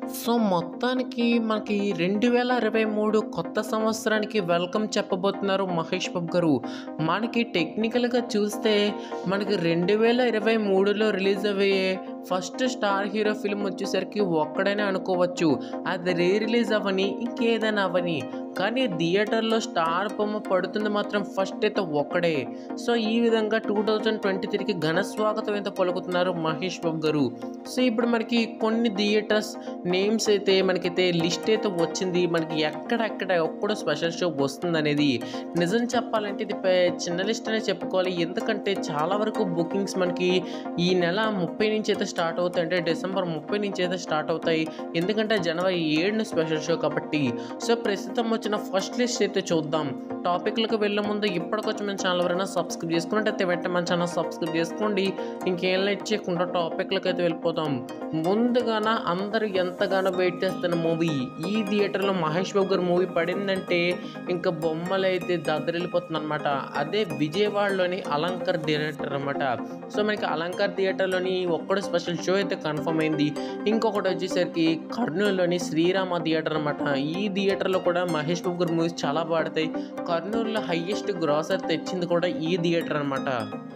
so మొత్తానికి మనకి రెండు వేల ఇరవై మూడు కొత్త సంవత్సరానికి వెల్కమ్ చెప్పబోతున్నారు మహేష్ బాబు గారు మనకి టెక్నికల్గా చూస్తే మనకి రెండు వేల ఇరవై మూడులో రిలీజ్ అయ్యే ఫస్ట్ స్టార్ హీరో ఫిల్మ్ వచ్చేసరికి ఒక్కడనే అనుకోవచ్చు అది రీ రిలీజ్ అవ్వని ఇంకేదైనా అవ్వని కానీ థియేటర్లో స్టార్ బొమ్మ పడుతుంది మాత్రం ఫస్ట్ అయితే ఒక్కడే సో ఈ విధంగా టూ థౌజండ్ ట్వంటీ త్రీకి ఘన స్వాగతం అయితే పలుకుతున్నారు మహేష్ బాబు గారు సో ఇప్పుడు మనకి కొన్ని థియేటర్స్ నేమ్స్ అయితే మనకైతే లిస్ట్ అయితే వచ్చింది మనకి ఎక్కడెక్కడ ఎక్కడ స్పెషల్ షో వస్తుంది అనేది నిజం చెప్పాలంటే ఇది పే- చిన్న లిస్ట్ అనే చెప్పుకోవాలి ఎందుకంటే చాలా వరకు బుకింగ్స్ మనకి ఈ నెల ముప్పై నుంచి అయితే స్టార్ట్ అవుతాయి అంటే డిసెంబర్ ముప్పై నుంచి అయితే స్టార్ట్ అవుతాయి ఎందుకంటే జనవరి ఏడున స్పెషల్ షో కాబట్టి సో ప్రస్తుతం వచ్చిన ఫస్ట్ లిస్ట్ అయితే చూద్దాం టాపిక్లకు వెళ్ళే ముందు ఇప్పటికొచ్చి మన ఛానల్ ఎవరైనా సబ్స్క్రైబ్ చేసుకున్నట్టయితే వెంటనే మన ఛానల్ సబ్స్క్రైబ్ చేసుకోండి ఇంకేం లైట్ చేయకుండా టాపిక్లకు అయితే వెళ్ళిపోతాం ముందుగాన అందరూ ఎంతగానో వెయిట్ చేస్తున్న మూవీ ఈ థియేటర్లో మహేష్ బాబు గారి మూవీ పడిందంటే ఇంకా బొమ్మలు అయితే దద్దరిల్లిపోతుంది అనమాట అదే విజయవాడలోని అలంకర్ థియేటర్ అనమాట సో మనకి అలంకర్ థియేటర్లోని ఒక్కడు స్పెషల్ షో అయితే కన్ఫర్మ్ అయింది ఇంకొకటి వచ్చేసరికి కర్నూలులోని శ్రీరామ థియేటర్ అనమాట ఈ థియేటర్లో కూడా మహేష్ బాబు గారి మూవీస్ చాలా పాడతాయి కర్నూలులో హయ్యెస్ట్ గ్రాసర్ తెచ్చింది కూడా ఈ థియేటర్ అనమాట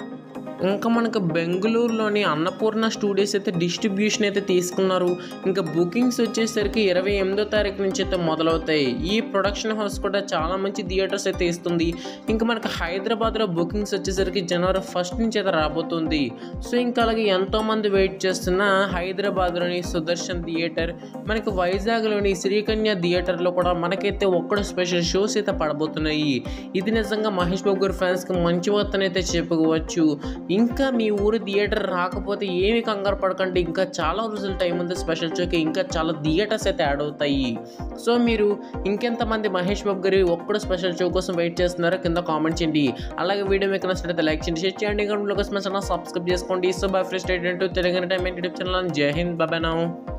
ఇంకా మనకు బెంగళూరులోని అన్నపూర్ణ స్టూడియోస్ అయితే డిస్ట్రిబ్యూషన్ అయితే తీసుకున్నారు ఇంకా బుకింగ్స్ వచ్చేసరికి ఇరవై ఎనిమిదో తారీఖు నుంచి అయితే మొదలవుతాయి ఈ ప్రొడక్షన్ హౌస్ కూడా చాలా మంచి థియేటర్స్ అయితే ఇస్తుంది ఇంకా మనకు హైదరాబాద్లో బుకింగ్స్ వచ్చేసరికి జనవరి ఫస్ట్ నుంచి అయితే రాబోతుంది సో ఇంకా అలాగే ఎంతోమంది వెయిట్ చేస్తున్న హైదరాబాద్లోని సుదర్శన్ థియేటర్ మనకి వైజాగ్లోని శ్రీకన్య థియేటర్లో కూడా మనకైతే ఒక్కడు స్పెషల్ షోస్ అయితే పడబోతున్నాయి ఇది నిజంగా మహేష్ బాబు గారి ఫ్యాన్స్కి మంచి వార్తనైతే అయితే చెప్పుకోవచ్చు ఇంకా మీ ఊరు థియేటర్ రాకపోతే ఏమి కంగారు పడకండి ఇంకా చాలా రోజుల టైం ఉంది స్పెషల్ షోకి ఇంకా చాలా థియేటర్స్ అయితే యాడ్ అవుతాయి సో మీరు ఇంకెంతమంది మహేష్ బాబు గారి ఒక్కడు స్పెషల్ షో కోసం వెయిట్ చేస్తున్నారో కింద కామెంట్ చేయండి అలాగే వీడియో మీకు నచ్చినట్లయితే లైక్ చేయండి షేర్ చేయండి ఇంకా కోసం ఛానల్ సబ్స్క్రైబ్ చేసుకోండి so bye free state Telugu time YouTube channel Jai Hind బాబాయ్ నా